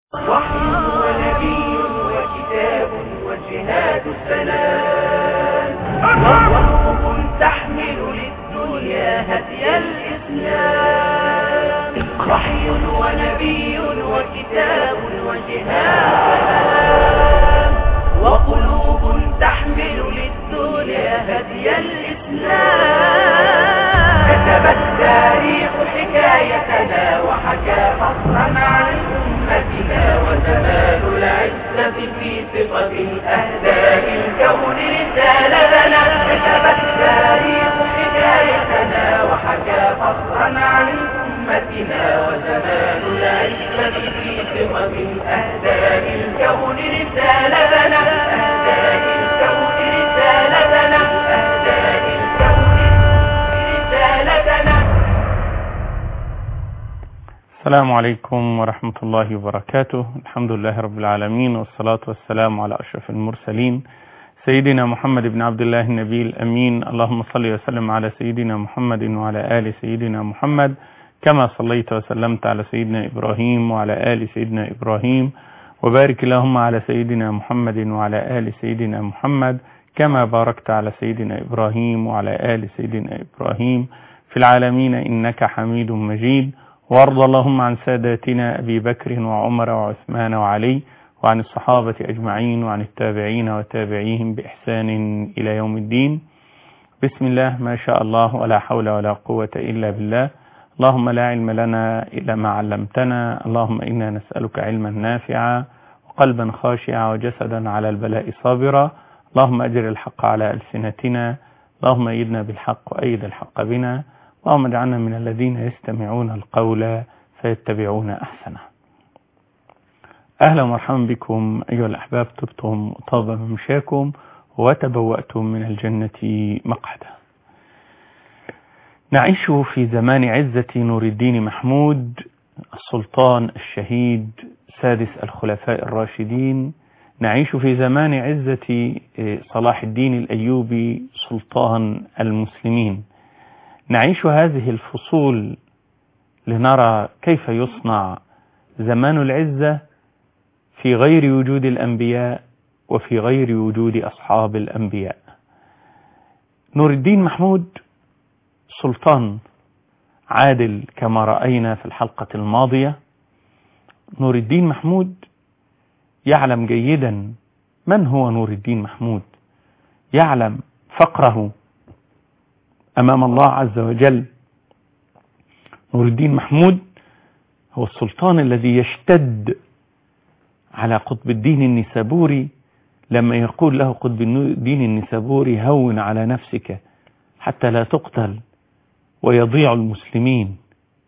وحي ونبي وكتاب وجهاد السلام وروح تحمل للدنيا هدي الإسلام وحي ونبي وكتاب وجهاد السلام وقلوب تحمل للدنيا هدي الإسلام كتب التاريخ حكايتنا وحكى فصلا عن أمتنا وزمان العزة في ثقة أهداء الكون رسالتنا كتب التاريخ حكايتنا وحكى فصلا عن أمتنا وزمان العزة في ثقة أهداء الكون رسالتنا أهداء الكون رسالتنا أهداء الكون رسالتنا السلام عليكم ورحمة الله وبركاته الحمد لله رب العالمين والصلاة والسلام على أشرف المرسلين سيدنا محمد بن عبد الله النبي الأمين اللهم صل وسلم على سيدنا محمد وعلى آل سيدنا محمد كما صليت وسلمت على سيدنا إبراهيم وعلى آل سيدنا إبراهيم وبارك اللهم على سيدنا محمد وعلى آل سيدنا محمد كما باركت على سيدنا إبراهيم وعلى آل سيدنا إبراهيم في العالمين إنك حميد مجيد وارض اللهم عن ساداتنا أبي بكر وعمر وعثمان وعلي وعن الصحابة أجمعين وعن التابعين وتابعيهم بإحسان إلى يوم الدين بسم الله ما شاء الله ولا حول ولا قوة إلا بالله اللهم لا علم لنا إلا ما علمتنا اللهم إنا نسألك علما نافعا وقلبا خاشعا وجسدا على البلاء صابرا اللهم أجر الحق على ألسنتنا اللهم أيدنا بالحق وأيد الحق بنا اللهم اجعلنا من الذين يستمعون القول فيتبعون أحسنه أهلا ومرحبا بكم أيها الأحباب طبتم وطاب ممشاكم وتبوأتم من الجنة مقعدا نعيش في زمان عزة نور الدين محمود السلطان الشهيد سادس الخلفاء الراشدين نعيش في زمان عزة صلاح الدين الأيوبي سلطان المسلمين نعيش هذه الفصول لنرى كيف يصنع زمان العزة في غير وجود الأنبياء وفي غير وجود أصحاب الأنبياء نور الدين محمود سلطان عادل كما رأينا في الحلقة الماضية نور الدين محمود يعلم جيدا من هو نور الدين محمود يعلم فقره أمام الله عز وجل نور الدين محمود هو السلطان الذي يشتد على قطب الدين النسابوري لما يقول له قطب الدين النسابوري هون على نفسك حتى لا تقتل ويضيع المسلمين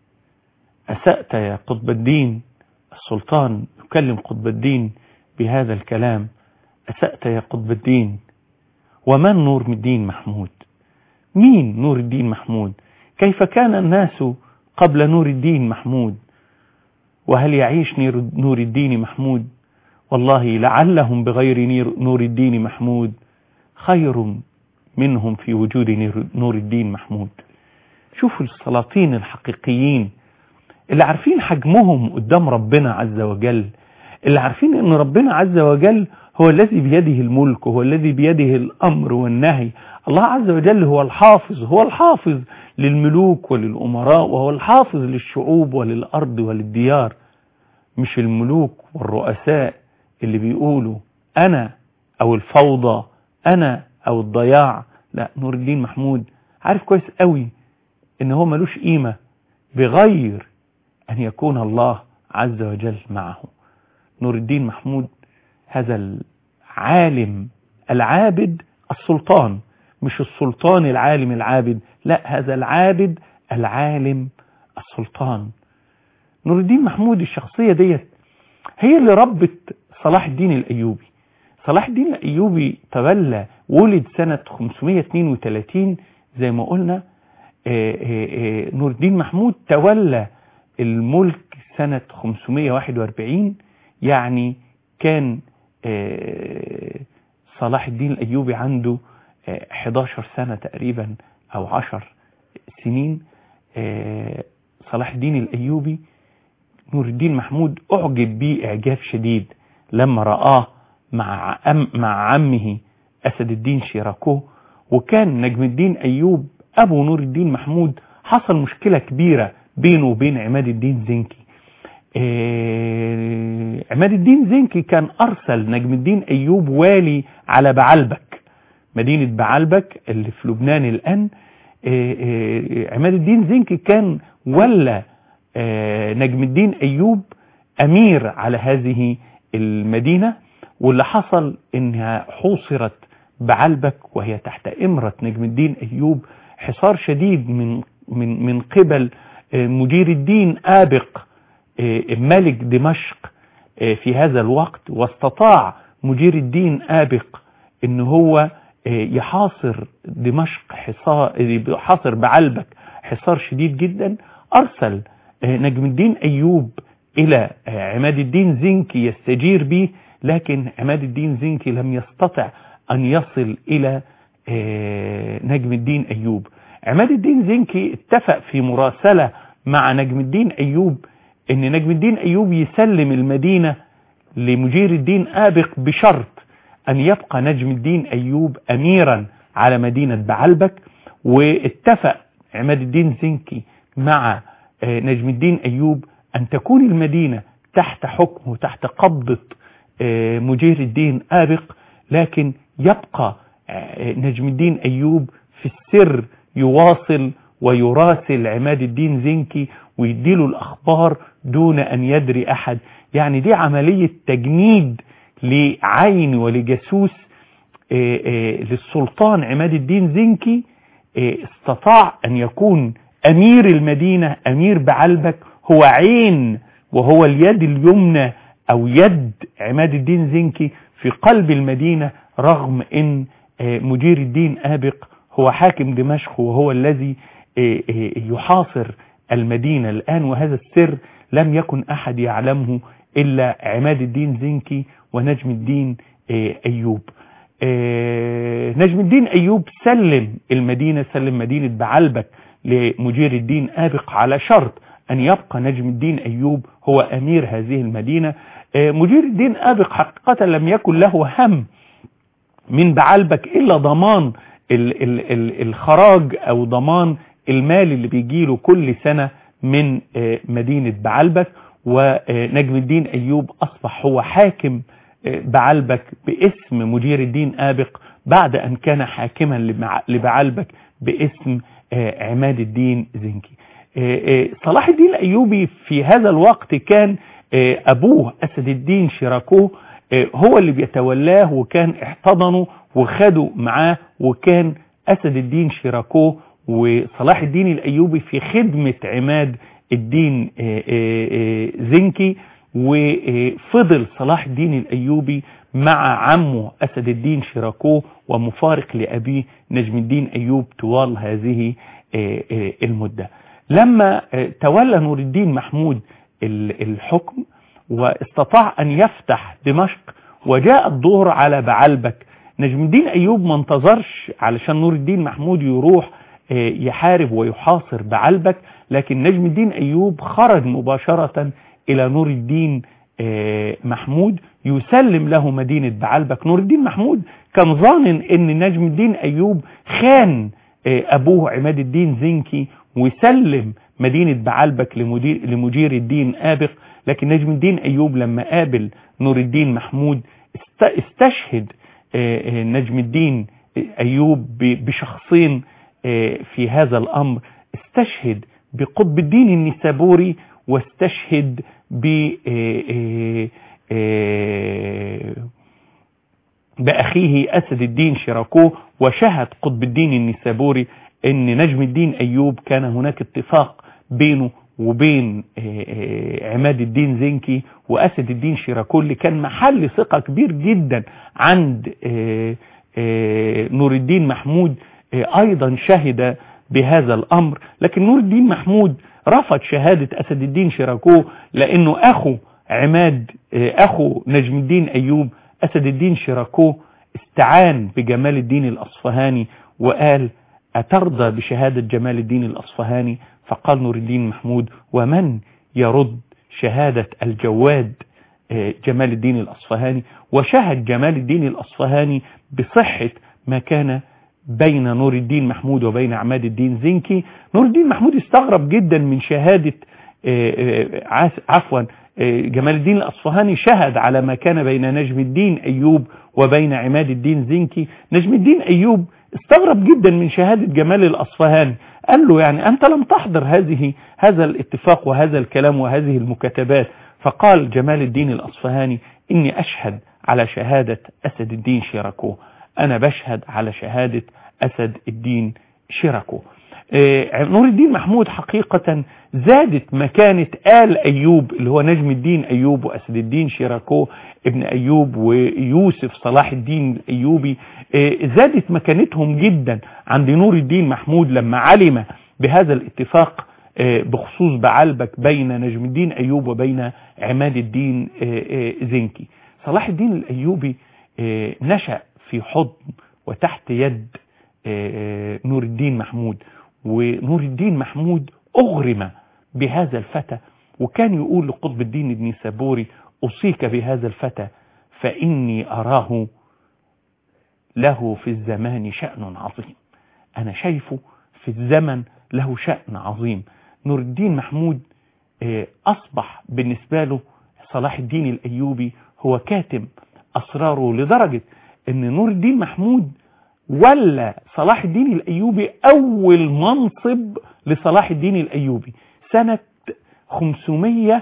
أسأت يا قطب الدين السلطان يكلم قطب الدين بهذا الكلام أسأت يا قطب الدين ومن نور الدين محمود مين نور الدين محمود كيف كان الناس قبل نور الدين محمود وهل يعيش نور الدين محمود والله لعلهم بغير نور الدين محمود خير منهم في وجود نور الدين محمود شوفوا السلاطين الحقيقيين اللي عارفين حجمهم قدام ربنا عز وجل اللي عارفين ان ربنا عز وجل هو الذي بيده الملك وهو الذي بيده الامر والنهي الله عز وجل هو الحافظ هو الحافظ للملوك وللامراء وهو الحافظ للشعوب وللارض وللديار مش الملوك والرؤساء اللي بيقولوا انا او الفوضى انا او الضياع لا نور الدين محمود عارف كويس قوي ان هو ملوش قيمة بغير ان يكون الله عز وجل معه نور الدين محمود هذا العالم العابد السلطان مش السلطان العالم العابد لا هذا العابد العالم السلطان نور الدين محمود الشخصية ديت هي اللي ربت صلاح الدين الأيوبي صلاح الدين الأيوبي تولى ولد سنة 532 زي ما قلنا نور الدين محمود تولى الملك سنة 541 يعني كان صلاح الدين الأيوبي عنده 11 سنة تقريبا أو 10 سنين صلاح الدين الأيوبي نور الدين محمود أعجب به إعجاب شديد لما رآه مع, أم مع عمه أسد الدين شيراكو وكان نجم الدين أيوب أبو نور الدين محمود حصل مشكلة كبيرة بينه وبين عماد الدين زنكي إيه عماد الدين زنكي كان أرسل نجم الدين أيوب والي على بعلبك مدينة بعلبك اللي في لبنان الآن إيه إيه عماد الدين زنكي كان ولا نجم الدين أيوب أمير على هذه المدينة واللي حصل إنها حوصرت بعلبك وهي تحت إمرة نجم الدين أيوب حصار شديد من من من قبل مدير الدين آبق ملك دمشق في هذا الوقت واستطاع مدير الدين آبق ان هو يحاصر دمشق حصار يحاصر بعلبك حصار شديد جدا ارسل نجم الدين ايوب الى عماد الدين زنكي يستجير به لكن عماد الدين زنكي لم يستطع ان يصل الى نجم الدين ايوب عماد الدين زنكي اتفق في مراسلة مع نجم الدين ايوب ان نجم الدين ايوب يسلم المدينة لمجير الدين آبق بشرط ان يبقى نجم الدين ايوب اميرا على مدينة بعلبك واتفق عماد الدين زنكي مع نجم الدين ايوب ان تكون المدينة تحت حكمه تحت قبضة مجير الدين آبق لكن يبقى نجم الدين ايوب في السر يواصل ويراسل عماد الدين زنكي ويديله الأخبار دون أن يدري أحد يعني دي عملية تجنيد لعين ولجاسوس للسلطان عماد الدين زنكي استطاع أن يكون أمير المدينة أمير بعلبك هو عين وهو اليد اليمنى أو يد عماد الدين زنكي في قلب المدينة رغم أن مدير الدين آبق هو حاكم دمشق وهو الذي يحاصر المدينة الآن وهذا السر لم يكن أحد يعلمه إلا عماد الدين زنكي ونجم الدين أيوب نجم الدين أيوب سلم المدينة سلم مدينة بعلبك لمجير الدين آبق على شرط أن يبقى نجم الدين أيوب هو أمير هذه المدينة مجير الدين آبق حقيقة لم يكن له هم من بعلبك إلا ضمان ال ال ال الخراج او ضمان المال اللي بيجيله كل سنة من مدينة بعلبك ونجم الدين ايوب اصبح هو حاكم بعلبك باسم مدير الدين آبق بعد ان كان حاكما لبعلبك باسم عماد الدين زنكي صلاح الدين الايوبي في هذا الوقت كان ابوه اسد الدين شيراكوه هو اللي بيتولاه وكان احتضنه وخدوا معاه وكان أسد الدين شيراكو وصلاح الدين الأيوبي في خدمة عماد الدين زنكي وفضل صلاح الدين الأيوبي مع عمه أسد الدين شيراكو ومفارق لأبيه نجم الدين أيوب طوال هذه المدة لما تولى نور الدين محمود الحكم واستطاع أن يفتح دمشق وجاء الدور على بعلبك نجم الدين أيوب ما انتظرش علشان نور الدين محمود يروح يحارب ويحاصر بعلبك لكن نجم الدين أيوب خرج مباشرة إلى نور الدين محمود يسلم له مدينة بعلبك نور الدين محمود كان ظانن ان نجم الدين أيوب خان أبوه عماد الدين زنكي وسلم مدينة بعلبك لمدير, لمدير الدين آبق لكن نجم الدين أيوب لما قابل نور الدين محمود استشهد نجم الدين أيوب بشخصين في هذا الأمر استشهد بقطب الدين النسابوري واستشهد ب بأخيه أسد الدين شيراكو وشهد قطب الدين النسابوري ان نجم الدين أيوب كان هناك اتفاق بينه وبين عماد الدين زنكي وأسد الدين شيراكو اللي كان محل ثقة كبير جدا عند نور الدين محمود أيضا شهد بهذا الأمر لكن نور الدين محمود رفض شهادة أسد الدين شيراكو لأنه أخو عماد أخو نجم الدين أيوب أسد الدين شيراكو استعان بجمال الدين الأصفهاني وقال أترضى بشهادة جمال الدين الأصفهاني فقال نور الدين محمود ومن يرد شهادة الجواد جمال الدين الأصفهاني وشهد جمال الدين الأصفهاني بصحة ما كان بين نور الدين محمود وبين عماد الدين زنكي نور الدين محمود استغرب جدا من شهادة عفوا جمال الدين الأصفهاني شهد على ما كان بين نجم الدين أيوب وبين عماد الدين زنكي نجم الدين أيوب استغرب جدا من شهادة جمال الأصفهاني قال له يعني أنت لم تحضر هذه هذا الاتفاق وهذا الكلام وهذه المكاتبات فقال جمال الدين الأصفهاني إني أشهد على شهادة أسد الدين شيراكو أنا بشهد على شهادة أسد الدين شيراكو نور الدين محمود حقيقة زادت مكانة آل أيوب اللي هو نجم الدين أيوب وأسد الدين شيراكو ابن أيوب ويوسف صلاح الدين الأيوبي زادت مكانتهم جدا عند نور الدين محمود لما علم بهذا الاتفاق بخصوص بعلبك بين نجم الدين أيوب وبين عماد الدين زنكي صلاح الدين الأيوبي نشأ في حضن وتحت يد نور الدين محمود ونور الدين محمود أغرم بهذا الفتى وكان يقول لقطب الدين ابن سابوري أوصيك بهذا الفتى فإني أراه له في الزمان شأن عظيم أنا شايفه في الزمن له شأن عظيم نور الدين محمود أصبح بالنسبة له صلاح الدين الأيوبي هو كاتم أسراره لدرجة أن نور الدين محمود ولا صلاح الدين الأيوبي أول منصب لصلاح الدين الأيوبي سنة 500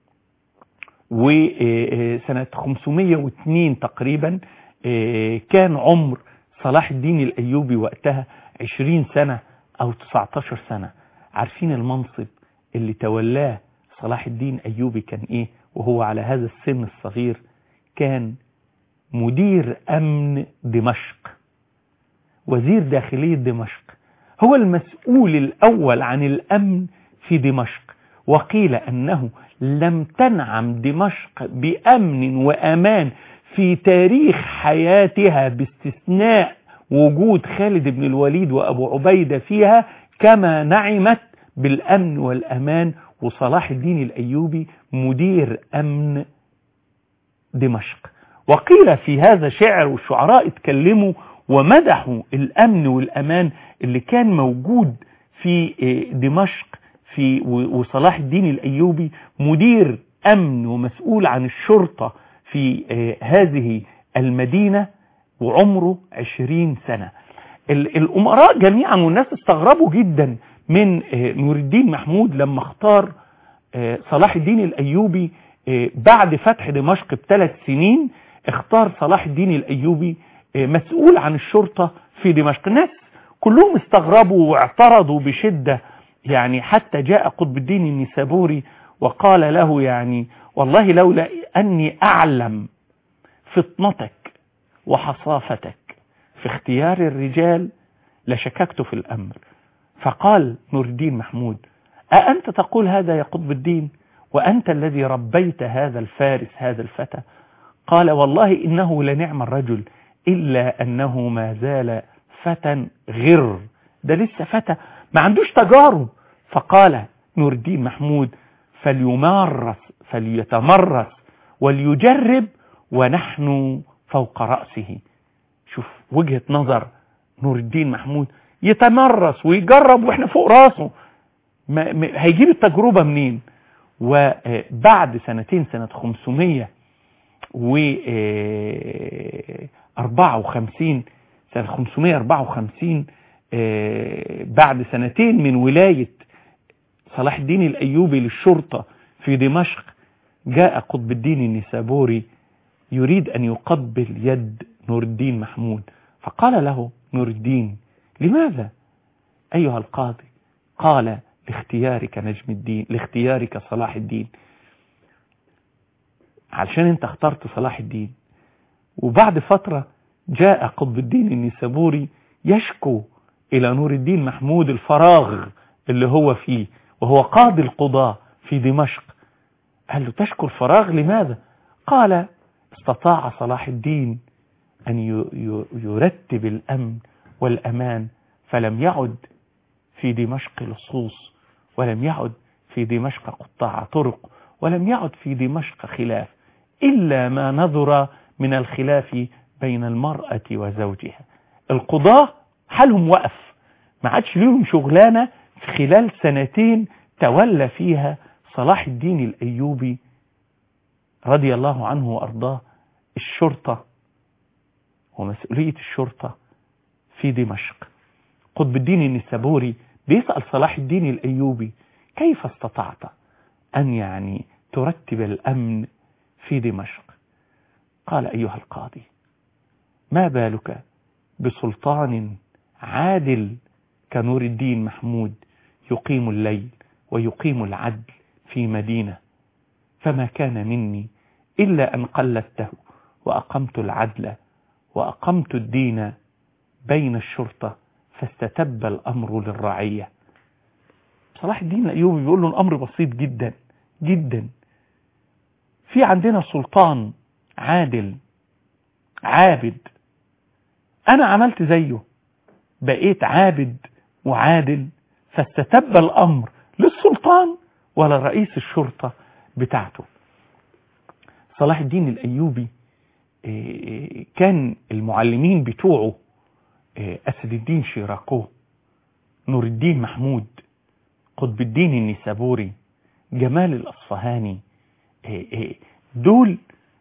وسنة 502 تقريبا كان عمر صلاح الدين الأيوبي وقتها 20 سنة أو 19 سنة عارفين المنصب اللي تولاه صلاح الدين أيوبي كان إيه وهو على هذا السن الصغير كان مدير أمن دمشق وزير داخلية دمشق هو المسؤول الأول عن الأمن في دمشق وقيل أنه لم تنعم دمشق بأمن وأمان في تاريخ حياتها باستثناء وجود خالد بن الوليد وأبو عبيدة فيها كما نعمت بالأمن والأمان وصلاح الدين الأيوبي مدير أمن دمشق وقيل في هذا شعر والشعراء اتكلموا ومدحوا الأمن والأمان اللي كان موجود في دمشق في وصلاح الدين الأيوبي مدير أمن ومسؤول عن الشرطة في هذه المدينة وعمره عشرين سنة الأمراء جميعا والناس استغربوا جدا من نور الدين محمود لما اختار صلاح الدين الأيوبي بعد فتح دمشق بثلاث سنين اختار صلاح الدين الأيوبي مسؤول عن الشرطة في دمشق الناس كلهم استغربوا واعترضوا بشدة يعني حتى جاء قطب الدين النسابوري وقال له يعني والله لولا أني أعلم فطنتك وحصافتك في اختيار الرجال لشككت في الأمر فقال نور الدين محمود أأنت تقول هذا يا قطب الدين وأنت الذي ربيت هذا الفارس هذا الفتى قال والله إنه لنعم الرجل إلا أنه ما زال فتى غر ده لسه فتى ما عندوش تجارب فقال نور الدين محمود فليمارس فليتمرس وليجرب ونحن فوق رأسه شوف وجهة نظر نور الدين محمود يتمرس ويجرب واحنا فوق راسه ما ما هيجيب التجربة منين وبعد سنتين سنة 500 و 54 سنة 554 بعد سنتين من ولاية صلاح الدين الأيوبي للشرطة في دمشق جاء قطب الدين النسابوري يريد أن يقبل يد نور الدين محمود فقال له نور الدين لماذا أيها القاضي قال لاختيارك نجم الدين لاختيارك صلاح الدين علشان انت اخترت صلاح الدين وبعد فترة جاء قطب الدين النسابوري يشكو إلى نور الدين محمود الفراغ اللي هو فيه وهو قاضي القضاة في دمشق قال له تشكو الفراغ لماذا قال استطاع صلاح الدين أن يرتب الأمن والأمان فلم يعد في دمشق لصوص ولم يعد في دمشق قطاع طرق ولم يعد في دمشق خلاف إلا ما نظر من الخلاف بين المرأة وزوجها القضاة حالهم وقف ما عادش ليهم شغلانة في خلال سنتين تولى فيها صلاح الدين الأيوبي رضي الله عنه وأرضاه الشرطة ومسؤولية الشرطة في دمشق قطب الدين النسابوري بيسأل صلاح الدين الأيوبي كيف استطعت أن يعني ترتب الأمن في دمشق قال أيها القاضي ما بالك بسلطان عادل كنور الدين محمود يقيم الليل ويقيم العدل في مدينة فما كان مني إلا أن قلدته وأقمت العدل وأقمت الدين بين الشرطة فاستتب الأمر للرعية صلاح الدين الأيوبي بيقول له الأمر بسيط جدا جدا في عندنا سلطان عادل عابد أنا عملت زيه بقيت عابد وعادل فاستتب الأمر للسلطان ولا رئيس الشرطة بتاعته صلاح الدين الأيوبي كان المعلمين بتوعه أسد الدين شيراكو نور الدين محمود قطب الدين النسابوري جمال الأصفهاني دول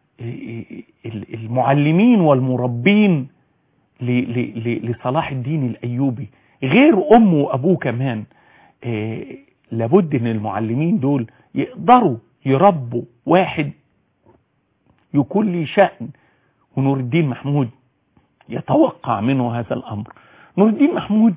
المعلمين والمربين لصلاح الدين الأيوبي غير أمه وأبوه كمان لابد ان المعلمين دول يقدروا يربوا واحد يكون لي شأن ونور الدين محمود يتوقع منه هذا الأمر نور الدين محمود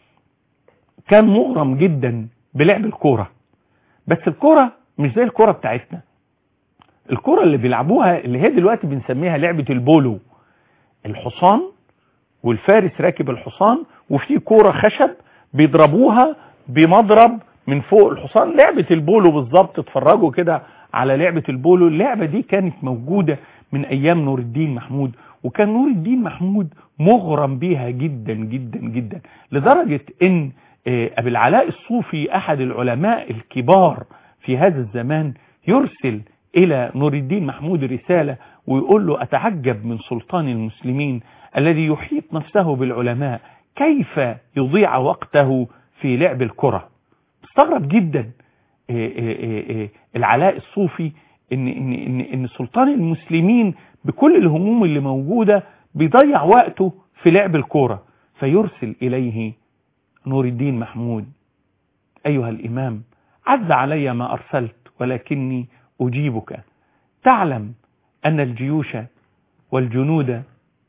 كان مغرم جدا بلعب الكورة بس الكورة مش زي الكورة بتاعتنا الكورة اللي بيلعبوها اللي هي دلوقتي بنسميها لعبة البولو الحصان والفارس راكب الحصان وفي كورة خشب بيضربوها بمضرب من فوق الحصان لعبة البولو بالظبط اتفرجوا كده على لعبة البولو اللعبة دي كانت موجودة من ايام نور الدين محمود وكان نور الدين محمود مغرم بيها جدا جدا جدا لدرجة ان ابي العلاء الصوفي احد العلماء الكبار في هذا الزمان يرسل الى نور الدين محمود رسالة ويقول له اتعجب من سلطان المسلمين الذي يحيط نفسه بالعلماء كيف يضيع وقته في لعب الكرة استغرب جدا العلاء الصوفي ان, إن, إن, إن سلطان المسلمين بكل الهموم اللي موجودة بيضيع وقته في لعب الكورة فيرسل إليه نور الدين محمود أيها الإمام عز علي ما أرسلت ولكني أجيبك تعلم أن الجيوش والجنود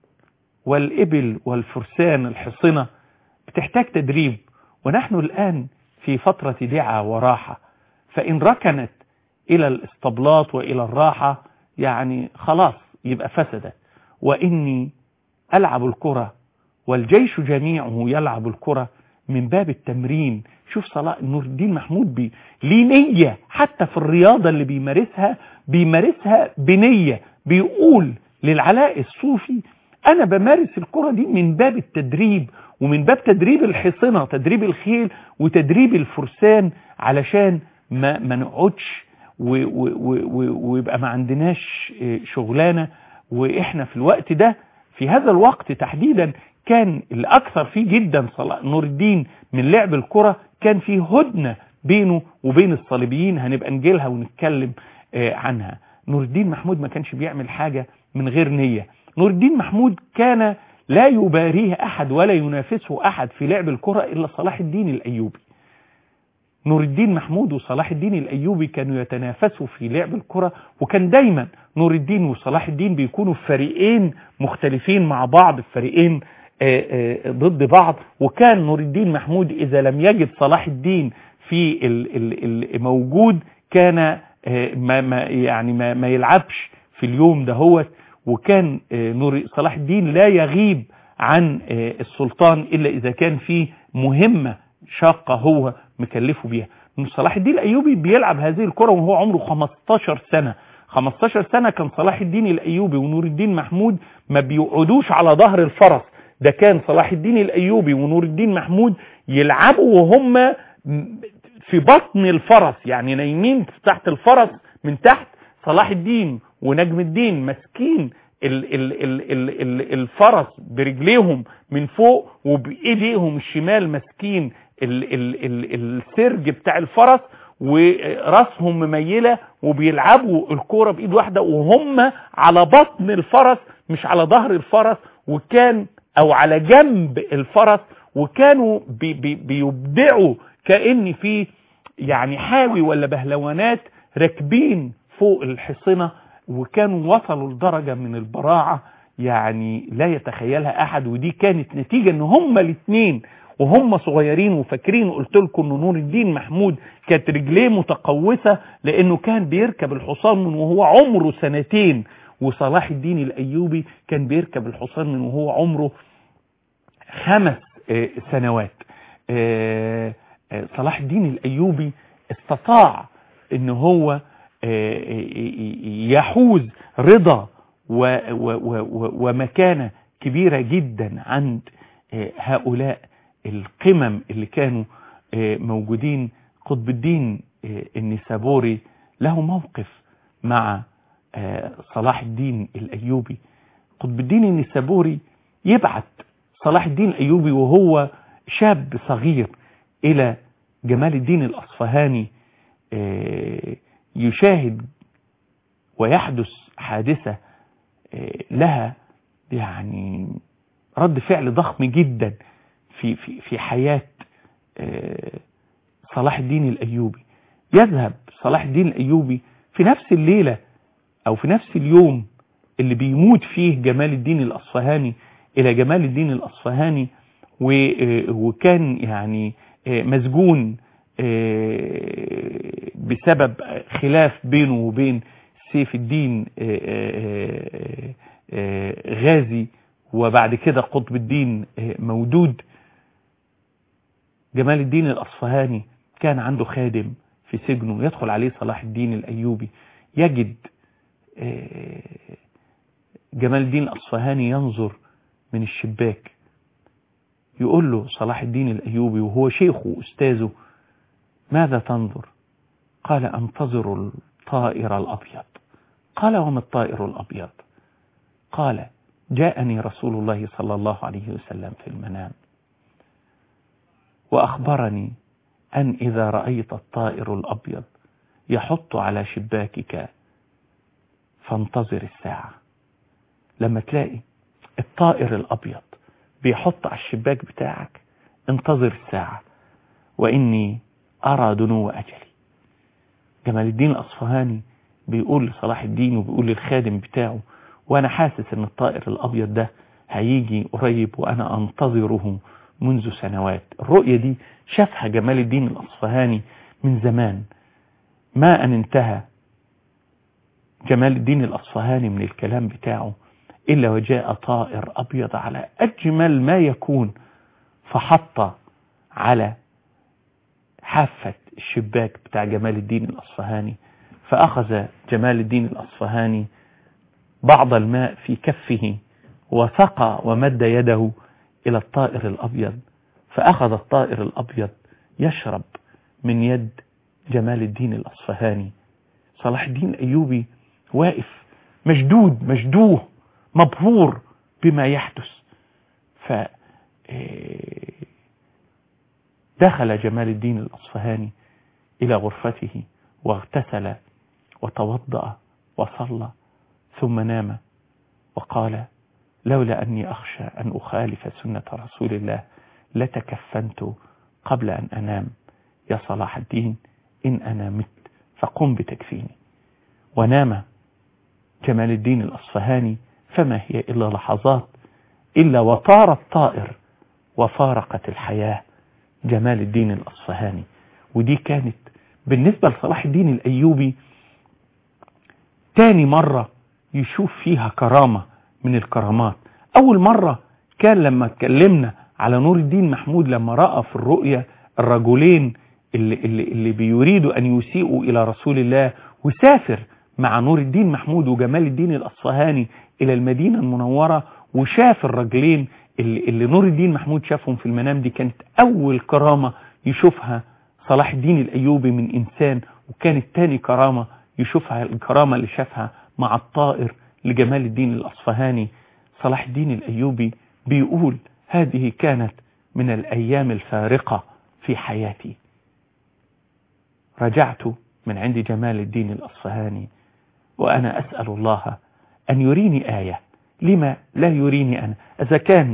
والإبل والفرسان الحصنة بتحتاج تدريب ونحن الآن في فترة دعا وراحة فإن ركنت إلى الاسطبلات وإلى الراحة يعني خلاص يبقى فسدت وإني ألعب الكرة والجيش جميعه يلعب الكرة من باب التمرين شوف صلاح نور الدين محمود بي ليه نية حتى في الرياضة اللي بيمارسها بيمارسها بنية بيقول للعلاء الصوفي أنا بمارس الكرة دي من باب التدريب ومن باب تدريب الحصنة تدريب الخيل وتدريب الفرسان علشان ما, ما نقعدش ويبقى ما عندناش شغلانة وإحنا في الوقت ده في هذا الوقت تحديدا كان الأكثر فيه جدا نور الدين من لعب الكرة كان فيه هدنة بينه وبين الصليبيين هنبقى نجيلها ونتكلم عنها نور الدين محمود ما كانش بيعمل حاجة من غير نية نور الدين محمود كان لا يباريه أحد ولا ينافسه أحد في لعب الكرة إلا صلاح الدين الأيوبي نور الدين محمود وصلاح الدين الأيوبي كانوا يتنافسوا في لعب الكرة وكان دايما نور الدين وصلاح الدين بيكونوا في فريقين مختلفين مع بعض فريقين ضد بعض وكان نور الدين محمود إذا لم يجد صلاح الدين في الموجود كان ما ما يعني ما, ما يلعبش في اليوم دهوت وكان نور صلاح الدين لا يغيب عن السلطان إلا إذا كان في مهمة شاقة هو مكلفه بيها صلاح الدين الأيوبي بيلعب هذه الكرة وهو عمره 15 سنة 15 سنة كان صلاح الدين الأيوبي ونور الدين محمود ما بيقعدوش على ظهر الفرس ده كان صلاح الدين الأيوبي ونور الدين محمود يلعبوا وهم في بطن الفرس يعني نايمين تحت الفرس من تحت صلاح الدين ونجم الدين ماسكين ال ال ال ال ال الفرس برجليهم من فوق وبايديهم الشمال ماسكين ال ال ال السرج بتاع الفرس وراسهم مميلة وبيلعبوا الكورة بإيد واحدة وهم على بطن الفرس مش على ظهر الفرس وكان أو على جنب الفرس وكانوا بي بي بيبدعوا كأن في يعني حاوي ولا بهلوانات راكبين فوق الحصنة وكانوا وصلوا لدرجة من البراعة يعني لا يتخيلها أحد ودي كانت نتيجة ان هما الاثنين وهم صغيرين وفاكرين قلت لكم ان نور الدين محمود كانت رجليه متقوسة لانه كان بيركب الحصان من وهو عمره سنتين وصلاح الدين الايوبي كان بيركب الحصان من وهو عمره خمس سنوات صلاح الدين الايوبي استطاع ان هو يحوز رضا ومكانة كبيرة جدا عند هؤلاء القمم اللي كانوا موجودين قطب الدين النسابوري له موقف مع صلاح الدين الأيوبي قطب الدين النسابوري يبعت صلاح الدين الأيوبي وهو شاب صغير إلى جمال الدين الأصفهاني يشاهد ويحدث حادثة لها يعني رد فعل ضخم جدا في في في حياة صلاح الدين الأيوبي يذهب صلاح الدين الأيوبي في نفس الليلة أو في نفس اليوم اللي بيموت فيه جمال الدين الأصفهاني إلى جمال الدين الأصفهاني وكان يعني مسجون بسبب خلاف بينه وبين سيف الدين غازي وبعد كده قطب الدين مودود جمال الدين الأصفهاني كان عنده خادم في سجنه يدخل عليه صلاح الدين الأيوبي يجد جمال الدين الأصفهاني ينظر من الشباك يقول له صلاح الدين الأيوبي وهو شيخه وأستاذه ماذا تنظر قال أنتظر الطائر الأبيض قال وما الطائر الأبيض قال جاءني رسول الله صلى الله عليه وسلم في المنام وأخبرني أن إذا رأيت الطائر الأبيض يحط على شباكك فانتظر الساعة لما تلاقي الطائر الأبيض بيحط على الشباك بتاعك انتظر الساعة وإني أرى دنو أجلي جمال الدين الأصفهاني بيقول لصلاح الدين وبيقول للخادم بتاعه وأنا حاسس أن الطائر الأبيض ده هيجي قريب وأنا أنتظره منذ سنوات الرؤية دي شافها جمال الدين الأصفهاني من زمان ما أن انتهى جمال الدين الأصفهاني من الكلام بتاعه إلا وجاء طائر أبيض على أجمل ما يكون فحط على حافة الشباك بتاع جمال الدين الأصفهاني فأخذ جمال الدين الأصفهاني بعض الماء في كفه وسقى ومد يده إلى الطائر الأبيض فأخذ الطائر الأبيض يشرب من يد جمال الدين الأصفهاني صلاح الدين الأيوبي واقف مشدود مشدوه مبهور بما يحدث ف دخل جمال الدين الأصفهاني إلى غرفته واغتسل وتوضأ وصلى ثم نام وقال لولا أني أخشى أن أخالف سنة رسول الله لتكفنت قبل أن أنام يا صلاح الدين إن أنا مت فقم بتكفيني ونام جمال الدين الأصفهاني فما هي إلا لحظات إلا وطار الطائر وفارقت الحياة جمال الدين الأصفهاني ودي كانت بالنسبة لصلاح الدين الأيوبي تاني مرة يشوف فيها كرامة من الكرامات أول مرة كان لما اتكلمنا على نور الدين محمود لما رأى في الرؤية الرجلين اللي, اللي, اللي بيريدوا أن يسيئوا إلى رسول الله وسافر مع نور الدين محمود وجمال الدين الأصفهاني إلى المدينة المنورة وشاف الرجلين اللي, اللي نور الدين محمود شافهم في المنام دي كانت أول كرامة يشوفها صلاح الدين الأيوبي من إنسان وكانت تاني كرامة يشوفها الكرامة اللي شافها مع الطائر لجمال الدين الأصفهاني صلاح الدين الأيوبي بيقول هذه كانت من الأيام الفارقة في حياتي رجعت من عند جمال الدين الأصفهاني وأنا أسأل الله أن يريني آية لما لا يريني أنا إذا كان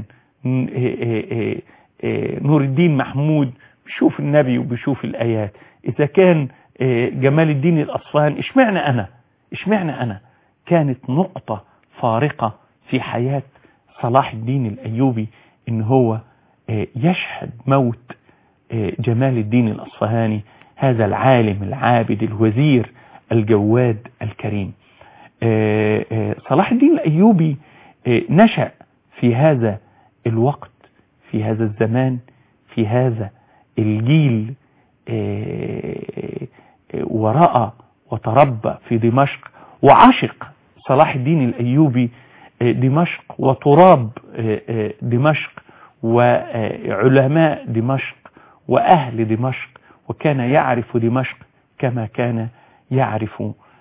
نور الدين محمود بيشوف النبي وبيشوف الآيات إذا كان جمال الدين الأصفهاني اشمعنى أنا اشمعنى أنا كانت نقطة فارقة في حياة صلاح الدين الأيوبي إن هو يشهد موت جمال الدين الأصفهاني هذا العالم العابد الوزير الجواد الكريم صلاح الدين الأيوبي نشأ في هذا الوقت في هذا الزمان في هذا الجيل ورأى وتربى في دمشق وعشق صلاح الدين الأيوبي دمشق وتراب دمشق وعلماء دمشق وأهل دمشق وكان يعرف دمشق كما كان يعرف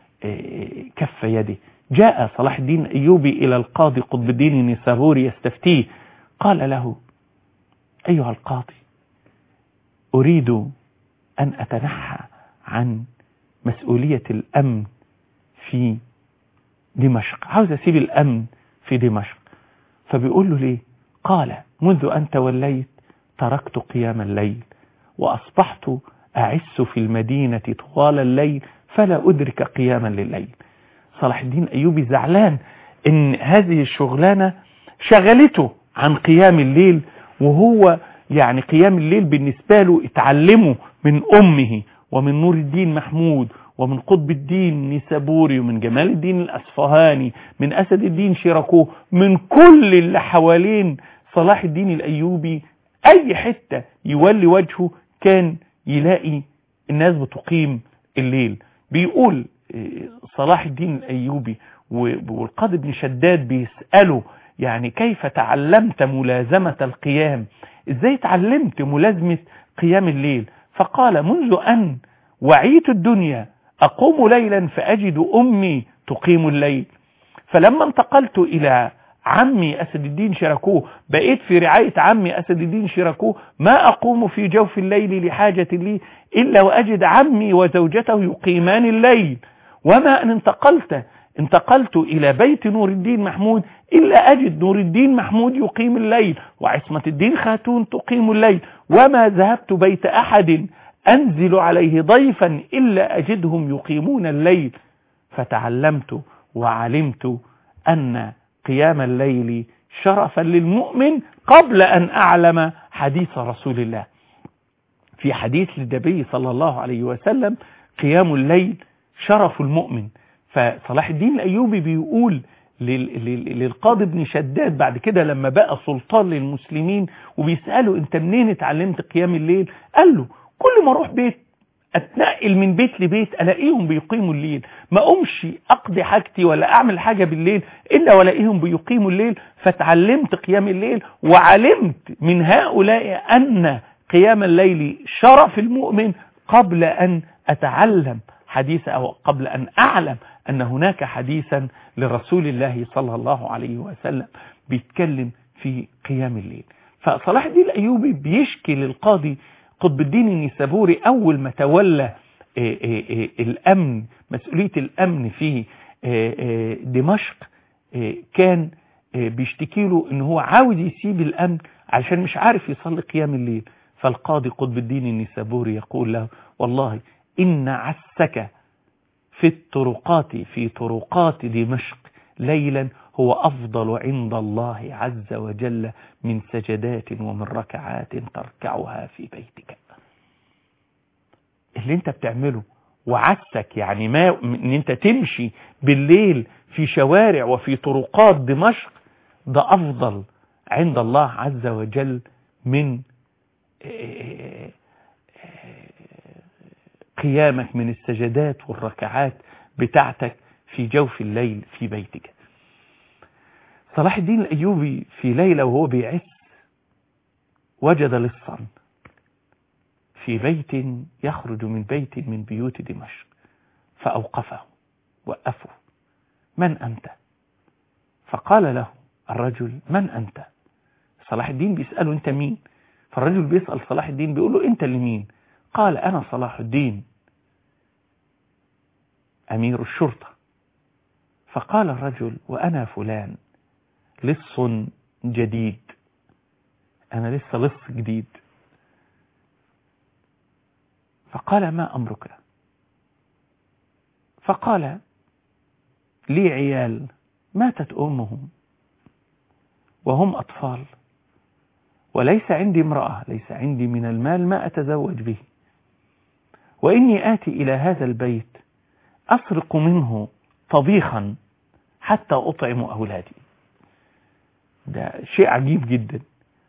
كف يده جاء صلاح الدين الأيوبي إلى القاضي قطب الدين النسابوري يستفتيه قال له أيها القاضي أريد أن أتنحى عن مسؤولية الأمن في دمشق عاوز أسيب الأمن في دمشق فبيقول له ليه قال منذ أن توليت تركت قيام الليل وأصبحت أعس في المدينة طوال الليل فلا أدرك قياما لليل صلاح الدين أيوبي زعلان إن هذه الشغلانة شغلته عن قيام الليل وهو يعني قيام الليل بالنسبة له اتعلمه من أمه ومن نور الدين محمود ومن قطب الدين نسابوري ومن جمال الدين الأصفهاني من أسد الدين شيراكو من كل اللي حوالين صلاح الدين الأيوبي أي حتة يولي وجهه كان يلاقي الناس بتقيم الليل بيقول صلاح الدين الأيوبي والقاضي بن شداد بيسأله يعني كيف تعلمت ملازمة القيام ازاي تعلمت ملازمة قيام الليل فقال منذ أن وعيت الدنيا أقوم ليلا فأجد أمي تقيم الليل فلما انتقلت إلى عمي أسد الدين شيراكوه بقيت في رعاية عمي أسد الدين شيراكوه ما أقوم في جوف الليل لحاجة لي إلا وأجد عمي وزوجته يقيمان الليل وما أن انتقلت انتقلت إلى بيت نور الدين محمود إلا أجد نور الدين محمود يقيم الليل وعصمة الدين خاتون تقيم الليل وما ذهبت بيت أحد أنزل عليه ضيفا إلا أجدهم يقيمون الليل فتعلمت وعلمت أن قيام الليل شرفا للمؤمن قبل أن أعلم حديث رسول الله في حديث للنبي صلى الله عليه وسلم قيام الليل شرف المؤمن فصلاح الدين الأيوبي بيقول للقاضي ابن شداد بعد كده لما بقى سلطان للمسلمين وبيسأله انت منين اتعلمت قيام الليل قال له كل ما اروح بيت اتنقل من بيت لبيت الاقيهم بيقيموا الليل ما امشي اقضي حاجتي ولا اعمل حاجة بالليل الا والاقيهم بيقيموا الليل فتعلمت قيام الليل وعلمت من هؤلاء ان قيام الليل شرف المؤمن قبل ان اتعلم حديث او قبل ان اعلم ان هناك حديثا لرسول الله صلى الله عليه وسلم بيتكلم في قيام الليل فصلاح الدين الايوبي بيشكي للقاضي قطب الدين النسابوري أول ما تولى الأمن مسؤولية الأمن في دمشق كان بيشتكي له ان هو عاوز يسيب الأمن علشان مش عارف يصلي قيام الليل فالقاضي قطب الدين النسابوري يقول له والله إن عسك في الطرقات في طرقات دمشق ليلا هو أفضل عند الله عز وجل من سجدات ومن ركعات تركعها في بيتك اللي انت بتعمله وعسك يعني ما ان انت تمشي بالليل في شوارع وفي طرقات دمشق ده أفضل عند الله عز وجل من قيامك من السجدات والركعات بتاعتك في جوف الليل في بيتك صلاح الدين الأيوبي في ليلة وهو بيعس وجد لصا في بيت يخرج من بيت من بيوت دمشق فأوقفه وقفوا من أنت فقال له الرجل من أنت صلاح الدين بيسأله أنت مين فالرجل بيسأل صلاح الدين بيقول له أنت اللي مين قال أنا صلاح الدين أمير الشرطة فقال الرجل وأنا فلان لص جديد أنا لسه لص جديد فقال ما أمرك فقال لي عيال ماتت أمهم وهم أطفال وليس عندي امرأة ليس عندي من المال ما أتزوج به وإني آتي إلى هذا البيت أسرق منه طبيخا حتى أطعم أولادي ده شيء عجيب جدا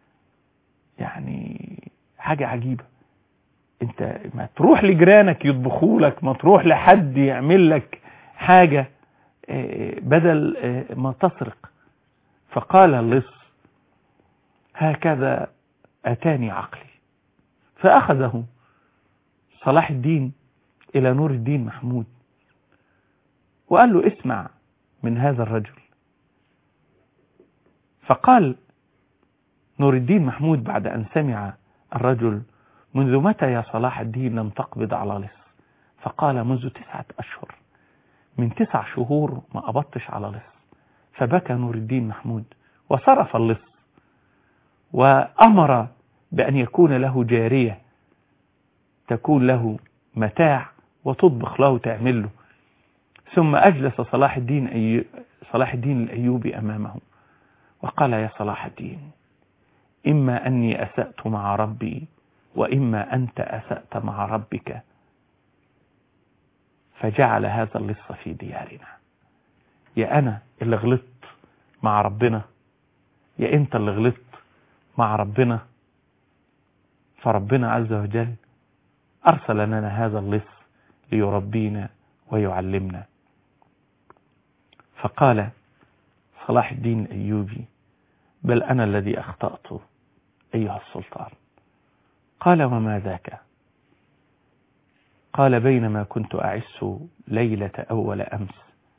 يعني حاجة عجيبة انت ما تروح لجيرانك يطبخوا لك ما تروح لحد يعمل لك حاجة بدل ما تسرق فقال اللص هكذا أتاني عقلي فأخذه صلاح الدين إلى نور الدين محمود وقال له اسمع من هذا الرجل فقال نور الدين محمود بعد أن سمع الرجل منذ متى يا صلاح الدين لم تقبض على لص فقال منذ تسعة أشهر من تسع شهور ما قبضتش على لص فبكى نور الدين محمود وصرف اللص وأمر بأن يكون له جارية تكون له متاع وتطبخ له تعمل له ثم أجلس صلاح الدين أي... صلاح الدين الأيوبي أمامه وقال يا صلاح الدين إما أني أسأت مع ربي وإما أنت أسأت مع ربك فجعل هذا اللص في ديارنا يا أنا اللي غلطت مع ربنا يا أنت اللي غلطت مع ربنا فربنا عز وجل أرسل لنا هذا اللص ليربينا ويعلمنا فقال صلاح الدين الأيوبي بل أنا الذي أخطأت أيها السلطان قال وما ذاك قال بينما كنت أعس ليلة أول أمس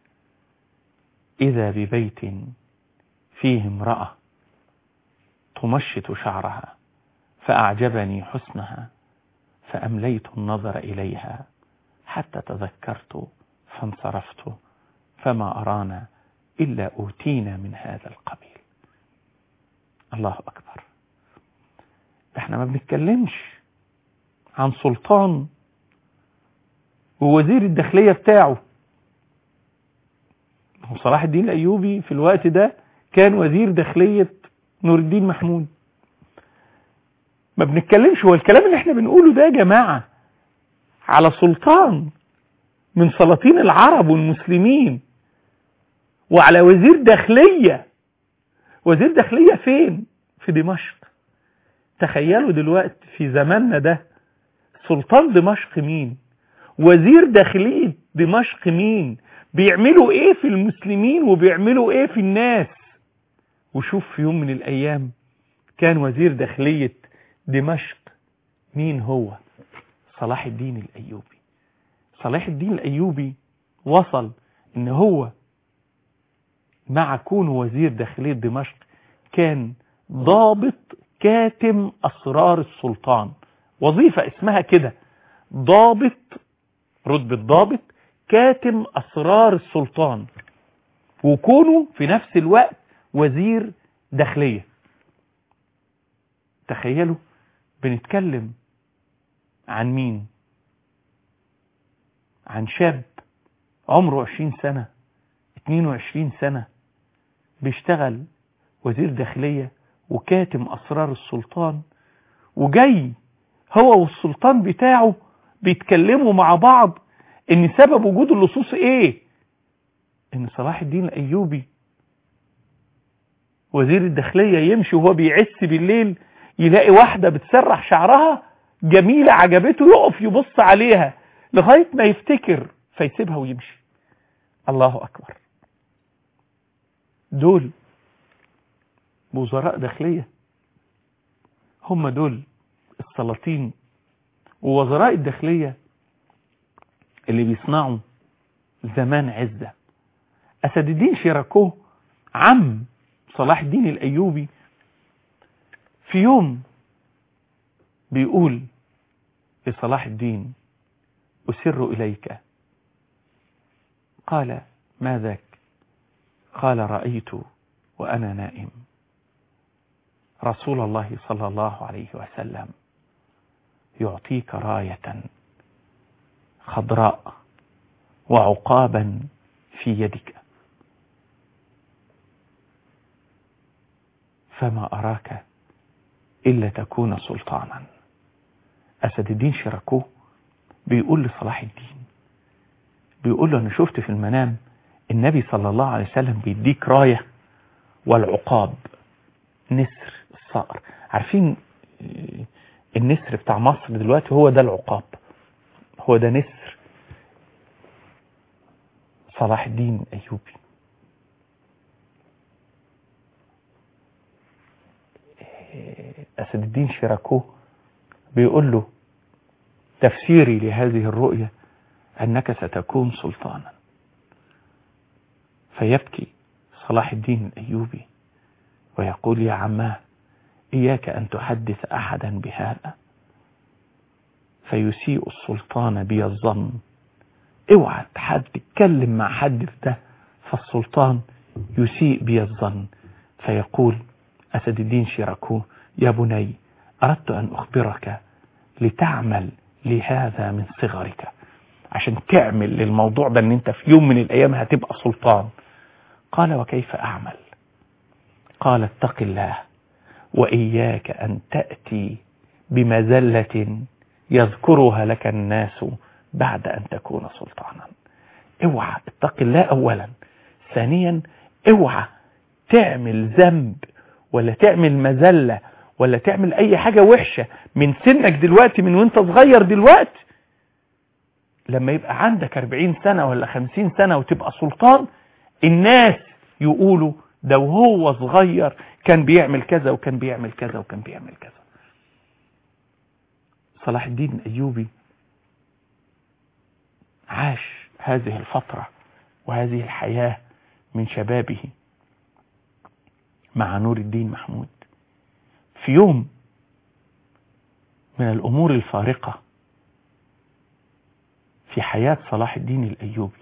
إذا ببيت فيه امرأة تمشط شعرها فأعجبني حسنها فأمليت النظر إليها حتى تذكرت فانصرفت فما أرانا إلا أوتينا من هذا القبيل الله أكبر احنا ما بنتكلمش عن سلطان ووزير الداخلية بتاعه صلاح الدين الأيوبي في الوقت ده كان وزير داخلية نور الدين محمود ما بنتكلمش هو الكلام اللي احنا بنقوله ده يا جماعة على سلطان من سلاطين العرب والمسلمين وعلى وزير داخلية وزير داخلية فين في دمشق تخيلوا دلوقتي في زماننا ده سلطان دمشق مين وزير داخلية دمشق مين بيعملوا ايه في المسلمين وبيعملوا ايه في الناس وشوف في يوم من الايام كان وزير داخلية دمشق مين هو صلاح الدين الايوبي صلاح الدين الايوبي وصل ان هو مع كونه وزير داخلية دمشق كان ضابط كاتم أسرار السلطان وظيفة اسمها كده ضابط رتبة ضابط كاتم أسرار السلطان وكونه في نفس الوقت وزير داخلية تخيلوا بنتكلم عن مين عن شاب عمره 20 سنة 22 سنة بيشتغل وزير داخلية وكاتم أسرار السلطان وجاي هو والسلطان بتاعه بيتكلموا مع بعض ان سبب وجود اللصوص ايه ان صلاح الدين الايوبي وزير الداخلية يمشي وهو بيعس بالليل يلاقي واحدة بتسرح شعرها جميلة عجبته يقف يبص عليها لغاية ما يفتكر فيسيبها ويمشي الله أكبر دول وزراء داخلية هم دول السلاطين ووزراء الداخلية اللي بيصنعوا زمان عزة أسد الدين شيراكوه عم صلاح الدين الأيوبي في يوم بيقول لصلاح الدين أسر إليك قال ما ذاك قال رأيت وأنا نائم رسول الله صلى الله عليه وسلم يعطيك راية خضراء وعقابا في يدك فما أراك إلا تكون سلطانا أسد الدين شركوه بيقول لصلاح الدين بيقول له أنا شفت في المنام النبي صلى الله عليه وسلم بيديك راية والعقاب نسر الصقر عارفين النسر بتاع مصر دلوقتي هو ده العقاب هو ده نسر صلاح الدين الأيوبي أسد الدين شيراكوه بيقول له تفسيري لهذه الرؤية أنك ستكون سلطانا فيبكي صلاح الدين الأيوبي ويقول يا عماه إياك أن تحدث أحدا بهذا فيسيء السلطان بي الظن اوعى حد تتكلم مع حد في ده فالسلطان يسيء بي الظن فيقول أسد الدين شيراكوه يا بني أردت أن أخبرك لتعمل لهذا من صغرك عشان تعمل للموضوع ده ان انت في يوم من الايام هتبقى سلطان قال وكيف اعمل قال اتق الله واياك ان تاتي بمذله يذكرها لك الناس بعد ان تكون سلطانا اوعى اتق الله اولا ثانيا اوعى تعمل ذنب ولا تعمل مذله ولا تعمل اي حاجه وحشه من سنك دلوقتي من وانت صغير دلوقتي لما يبقى عندك 40 سنة ولا 50 سنة وتبقى سلطان الناس يقولوا ده وهو صغير كان بيعمل كذا وكان بيعمل كذا وكان بيعمل كذا صلاح الدين الأيوبي عاش هذه الفترة وهذه الحياة من شبابه مع نور الدين محمود في يوم من الأمور الفارقة في حياة صلاح الدين الأيوبي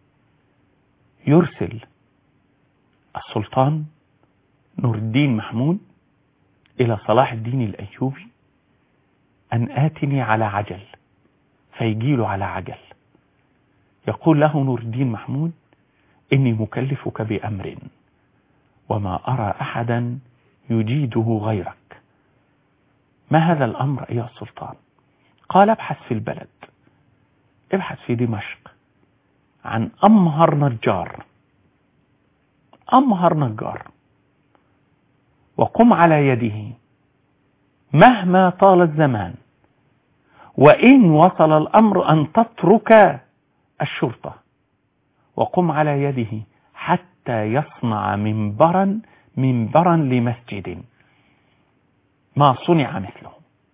يرسل السلطان نور الدين محمود إلى صلاح الدين الأيوبي أن آتني على عجل فيجيله على عجل يقول له نور الدين محمود إني مكلفك بأمر وما أرى أحدا يجيده غيرك ما هذا الأمر أيها السلطان قال ابحث في البلد ابحث في دمشق عن أمهر نجار أمهر نجار وقم على يده مهما طال الزمان وإن وصل الأمر أن تترك الشرطة وقم على يده حتى يصنع منبرا منبرا لمسجد ما صنع مثله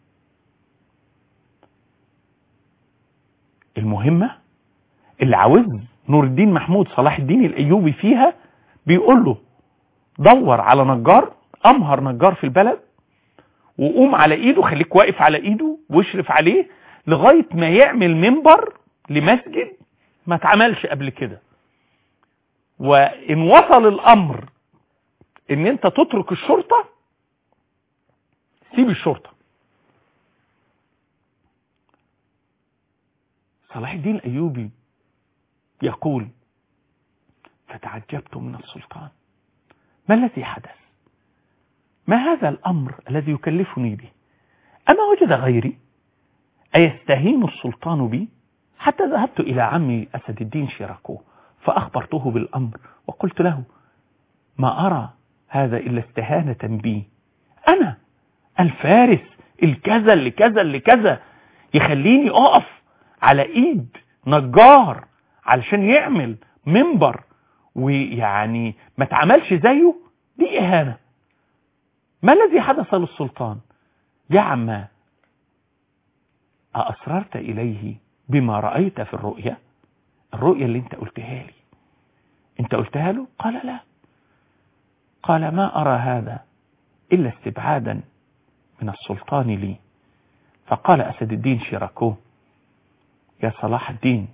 المهمة اللي عاوز نور الدين محمود صلاح الدين الأيوبي فيها بيقول له دور على نجار أمهر نجار في البلد وقوم على إيده خليك واقف على إيده واشرف عليه لغاية ما يعمل منبر لمسجد ما اتعملش قبل كده وإن وصل الأمر إن أنت تترك الشرطة سيب الشرطة صلاح الدين الأيوبي يقول فتعجبت من السلطان ما الذي حدث ما هذا الأمر الذي يكلفني به أما وجد غيري أيستهين السلطان بي حتى ذهبت إلى عمي أسد الدين شيراكو فأخبرته بالأمر وقلت له ما أرى هذا إلا استهانة بي أنا الفارس الكذا اللي كذا اللي كذا يخليني أقف على إيد نجار علشان يعمل منبر ويعني ما تعملش زيه دي إهانة ما الذي حدث للسلطان يا عما أأسررت إليه بما رأيت في الرؤيا الرؤية اللي انت قلتها لي انت قلتها له قال لا قال ما أرى هذا إلا استبعادا من السلطان لي فقال أسد الدين شيراكوه يا صلاح الدين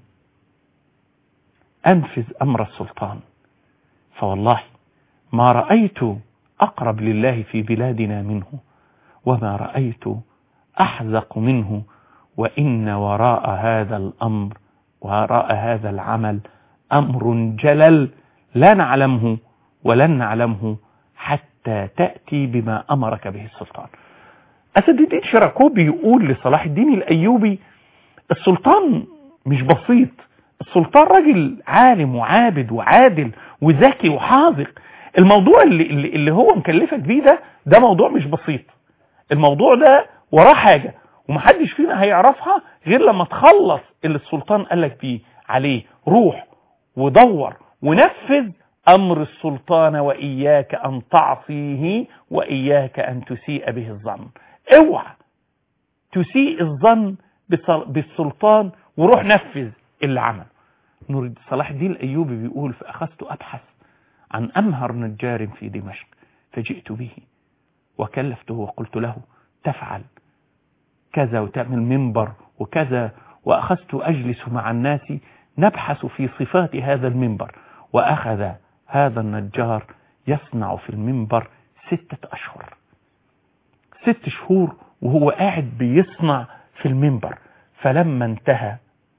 أنفذ أمر السلطان فوالله ما رأيت أقرب لله في بلادنا منه وما رأيت أحزق منه وإن وراء هذا الأمر وراء هذا العمل أمر جلل لا نعلمه ولن نعلمه حتى تأتي بما أمرك به السلطان أسد الدين شراكو بيقول لصلاح الدين الأيوبي السلطان مش بسيط السلطان راجل عالم وعابد وعادل وذكي وحاذق الموضوع اللي, اللي, اللي هو مكلفك بيه ده ده موضوع مش بسيط الموضوع ده وراه حاجة ومحدش فينا هيعرفها غير لما تخلص اللي السلطان قالك بيه عليه روح ودور ونفذ أمر السلطان وإياك أن تعصيه وإياك أن تسيء به الظن اوعى تسيء الظن بالسلطان وروح نفذ اللي عمله نور صلاح الدين الأيوبي بيقول فأخذت أبحث عن أمهر نجار في دمشق فجئت به وكلفته وقلت له تفعل كذا وتعمل منبر وكذا وأخذت أجلس مع الناس نبحث في صفات هذا المنبر وأخذ هذا النجار يصنع في المنبر ستة أشهر ست شهور وهو قاعد بيصنع في المنبر فلما انتهى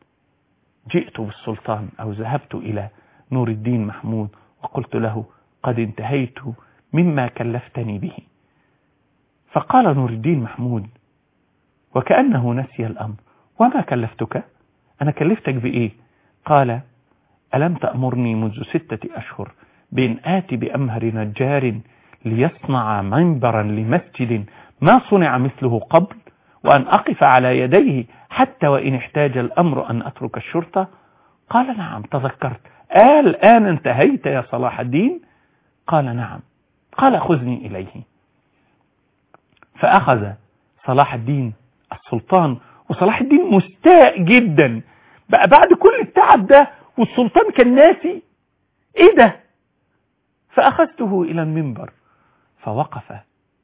جئت بالسلطان أو ذهبت إلى نور الدين محمود وقلت له قد انتهيت مما كلفتني به فقال نور الدين محمود وكأنه نسي الأمر وما كلفتك أنا كلفتك بإيه قال ألم تأمرني منذ ستة أشهر بأن آتي بأمهر نجار ليصنع منبرا لمسجد ما صنع مثله قبل وأن أقف على يديه حتى وإن احتاج الأمر أن أترك الشرطة قال نعم تذكرت آه الآن انتهيت يا صلاح الدين قال نعم قال خذني إليه فأخذ صلاح الدين السلطان وصلاح الدين مستاء جدا بقى بعد كل التعب ده والسلطان كان ناسي ايه ده فأخذته إلى المنبر فوقف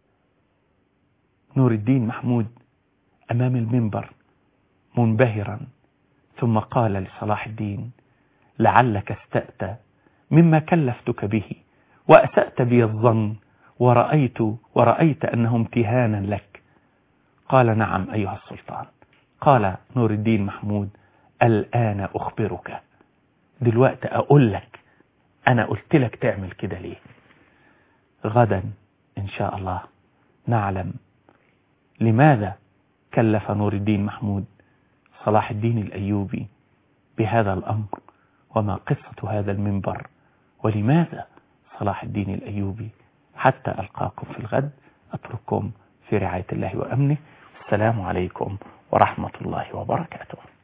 نور الدين محمود أمام المنبر منبهرا ثم قال لصلاح الدين لعلك استأت مما كلفتك به وأسأت بي الظن ورأيت ورأيت أنه امتهانا لك قال نعم أيها السلطان قال نور الدين محمود الآن أخبرك دلوقتي أقول لك أنا قلت لك تعمل كده ليه غدا إن شاء الله نعلم لماذا كلف نور الدين محمود صلاح الدين الأيوبي بهذا الأمر وما قصة هذا المنبر ولماذا صلاح الدين الأيوبي حتى ألقاكم في الغد أترككم في رعاية الله وأمنه السلام عليكم ورحمة الله وبركاته